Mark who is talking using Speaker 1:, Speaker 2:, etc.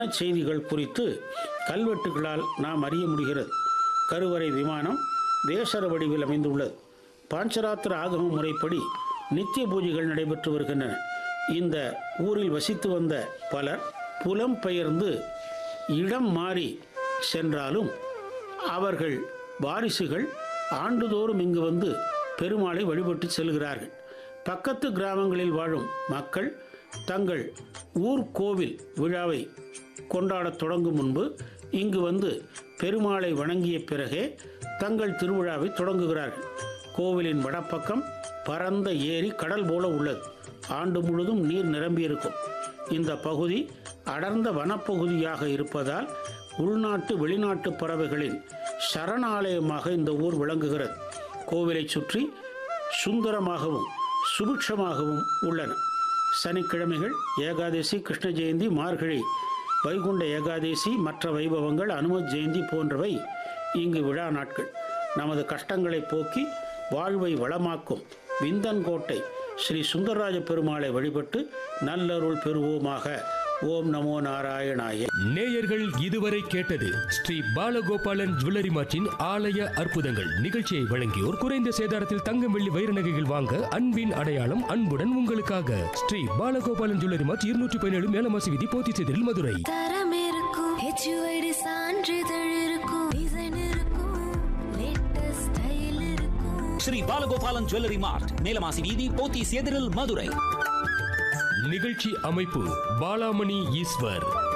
Speaker 1: செய்திகள் குறித்து கல்வெட்டுகளால் நாம் அறிய முடிகிறது கருவறை விமானம் வேசர வடிவில் அமைந்துள்ளது பாஞ்சராத்திர ஆகம முறைப்படி நித்திய பூஜைகள் நடைபெற்று வருகின்றன இந்த ஊரில் வசித்து வந்த பலர் புலம் பெயர்ந்து இடம் மாறி சென்றாலும் அவர்கள் வாரிசுகள் ஆண்டுதோறும் இங்கு வந்து பெருமாளை வழிபட்டு செல்கிறார்கள் பக்கத்து கிராமங்களில் வாழும் மக்கள் தங்கள் ஊர் கோவில் விழாவை கொண்டாடத் தொடங்கும் முன்பு இங்கு வந்து பெருமாளை வணங்கிய பிறகே தங்கள் திருவிழாவை தொடங்குகிறார்கள் கோவிலின் வடப்பக்கம் பரந்த ஏரி கடல் போல உள்ளது ஆண்டு முழுதும் நீர் நிரம்பியிருக்கும் இந்த பகுதி அடர்ந்த வனப்பகுதியாக இருப்பதால் உள்நாட்டு வெளிநாட்டு பறவைகளின் சரணாலயமாக இந்த ஊர் விளங்குகிறது கோவிலைச் சுற்றி சுந்தரமாகவும் சுபிட்சமாகவும் உள்ளன சனிக்கிழமைகள் ஏகாதசி கிருஷ்ண ஜெயந்தி மார்கழி வைகுண்ட ஏகாதசி மற்ற வைபவங்கள் அனுமத் ஜெயந்தி போன்றவை இங்கு விழா நாட்கள் நமது கஷ்டங்களை போக்கி வாழ்வை வளமாக்கும் விந்தன்கோட்டை ஸ்ரீ சுந்தரராஜ பெருமாளை வழிபட்டு நல்லருள் பெறுவோமாக ஓம் நமோ நாராயணாய
Speaker 2: நேயர்கள் இதுவரை கேட்டது ஸ்ரீ பாலகோபாலன் ஜுவல்லரி மார்ட்டின் ஆலய அற்புதங்கள் நிகழ்ச்சியை வழங்கியோர் குறைந்த சேதாரத்தில் தங்கம் வெள்ளி வைர நகைகள் வாங்க அன்பின் அடையாளம் அன்புடன் உங்களுக்காக ஸ்ரீ பாலகோபாலன் ஜுவல்லரி மார்ட் இருநூற்றி பதினேழு மேலமாசி விதி போத்திச்சேரில் மதுரை
Speaker 3: தரம் இருக்கும் ஹெச்யூஐடி சான்றிதழ் இருக்கும் டிசைன் இருக்கும் லேட்டஸ்ட் ஸ்டைல் இருக்கும்
Speaker 4: ஸ்ரீ பாலகோபாலன் ஜுவல்லரி மார்ட் மேலமாசி வீதி போத்தீஸ் எதிரில் மதுரை
Speaker 2: நிகழ்ச்சி அமைப்பு பாலாமணி ஈஸ்வர்